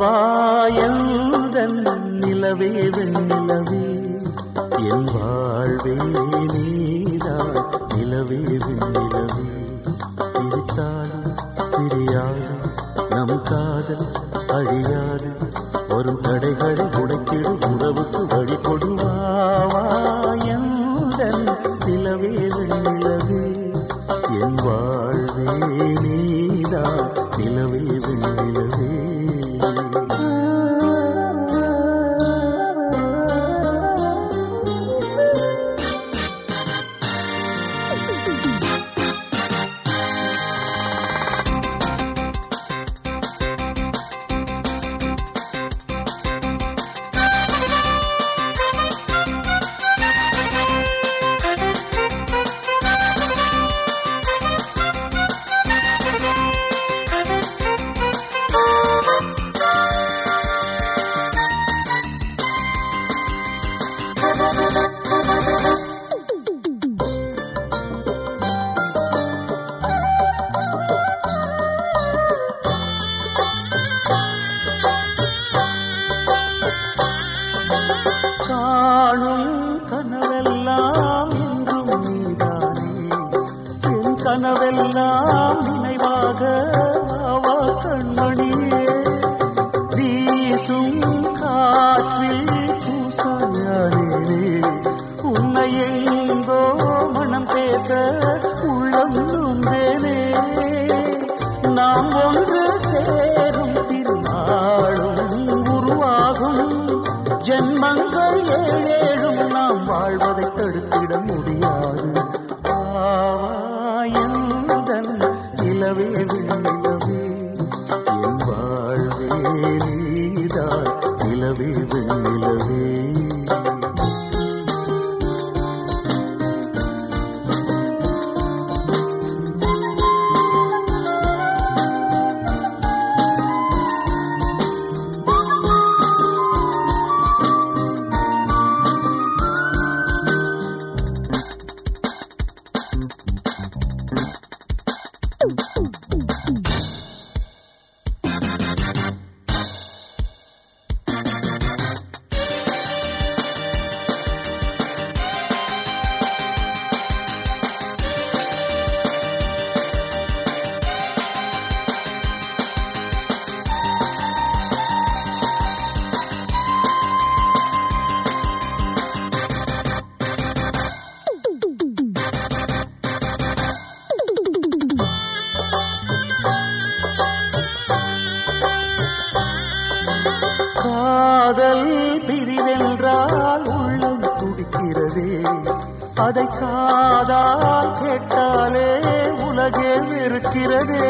வாவாயந்தன் நிலவே வெண்ணிலவே என் வாழ்வே நீதான் நிலவே வெண்ணிலவே பிரித்தாலும் பிரியாது நம் காதல் அழியாது வரும் தடைகளை உடைத்திடும் உறவுக்கு வழி கொடுவாவாயந்தன் நிலவே வெண்ணிலவே என் வாழ்வே நீதான் நிலவே வெண்ணிலவே காணும் கனவெல்லாம் என்றும் நீதானே என் கனவெல்லாம் நினைவாக அவா கண்மணியே வீசும் காற்றில் பூசாயானே உன்னை எங்கோ மனம் பேச உள்ளம் நொந்தேனே நாம் ஒன்று சேரும் திருநாளும் உருவாகும் ஜென்மங்கள் ஏழேழும் நாம் வாழ்வதை தடுத்திட முடியாது ஆவாயந்தன் நிலவே வெண்ணிலவே என் வாழ்வே நீதான் நிலவே வெண்ணிலவே காதல் பிரிவென்றால் உள்ளம் துடிக்கிறதே அதை காதால் கேட்டாலே உலகே வெறுக்கிறதே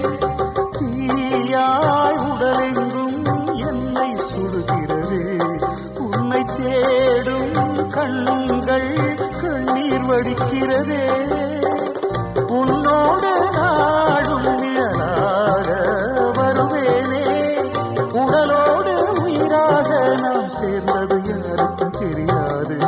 தீயாய் உடலெங்கும் என்னை சுடுகிறதே உன்னை தேடும் கண்கள் கண்ணீர் வடிக்கிறதே உன்னோடு நாடும் நிழலாக வருவேனே உடலோடு உயிராக நாம் சேர்ந்தது யாருக்கும் தெரியாது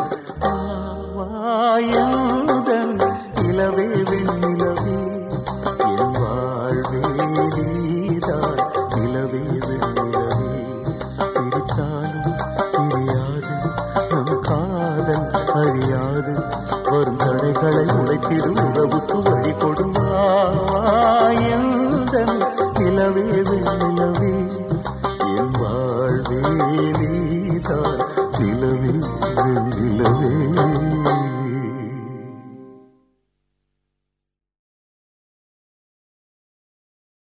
வாயந்தன் நிலவே வெண்ணிலவே என் வாழ்வே நீதான் நிலவே வெண்ணிலவே பிரித்தாலும் பிரியாது நம் காதல் அழியாது வரும் தடைகளை உடைத்திடும் உறவுக்கு வழி கொடுவாயந்தன் நிலவே வெண்ணிலவே என் வாழ்வே நீதான்